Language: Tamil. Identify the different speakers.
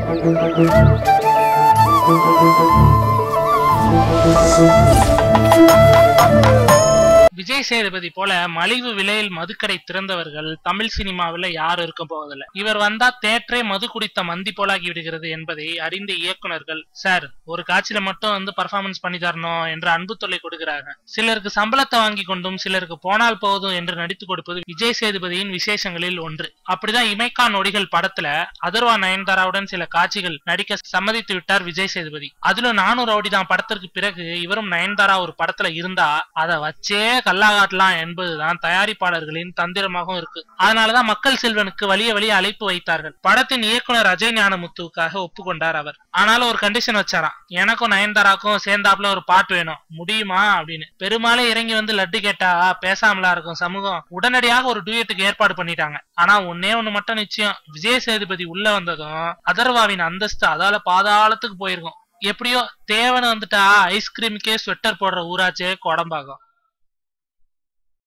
Speaker 1: விஜய் சேதுபதி போல மலிவு விலையில் மதுக்கடை திறந்தவர்கள் தமிழ் சினிமாவில் யாரும் இருக்க போவதில்லை இவர் வந்தா தேற்றே மது குடித்த மந்தி போலாகி விடுகிறது என்பதை அறிந்த இயக்குனர்கள் சார் ஒரு காட்சியில மட்டும் வந்து பர்ஃபார்மன்ஸ் பண்ணி தரணும் என்று அன்பு தொல்லை கொடுக்கிறாங்க சிலருக்கு சம்பளத்தை வாங்கி கொண்டும் சிலருக்கு போனால் போதும் என்று நடித்து கொடுப்பது விஜய் சேதுபதியின் விசேஷங்களில் ஒன்று அப்படிதான் இமைக்கா நொடிகள் படத்துல அதர்வா நயன்தாராவுடன் சில காட்சிகள் நடிக்க சம்மதித்து விட்டார் விஜய் சேதுபதி அதிலும் நானூறு ரவுடிதான் படத்திற்கு பிறகு இவரும் நயன்தாரா ஒரு படத்துல இருந்தா அதை வச்சே கல்லா காட்டலாம் என்பதுதான் தயாரிப்பாளர்களின் தந்திரமாகவும் இருக்கு அதனாலதான் மக்கள் செல்வனுக்கு வலிய வலிய அழைப்பு வைத்தார்கள் படத்தின் இயக்குனர் அஜய் ஞானமுத்துவுக்காக ஒப்புக்கொண்டார் அவர் ஆனாலும் ஒரு கண்டிஷன் வச்சாராம் எனக்கும் நயன்தாராக்கும் சேர்ந்தாப்புல ஒரு பாட்டு வேணும் முடியுமா அப்படின்னு பெருமாளே இறங்கி வந்து லட்டு கேட்டா பேசாமலா இருக்கும் சமூகம் உடனடியாக ஒரு டூயட்டுக்கு ஏற்பாடு பண்ணிட்டாங்க ஆனா ஒன்னே ஒண்ணு மட்டும் நிச்சயம் விஜய் சேதுபதி உள்ள வந்ததும் அதர்வாவின் அந்தஸ்து அதால பாதாளத்துக்கு போயிருக்கும் எப்படியோ தேவன் வந்துட்டா ஐஸ்கிரீமுக்கே ஸ்வெட்டர் போடுற ஊராச்சே கொடம்பாகும்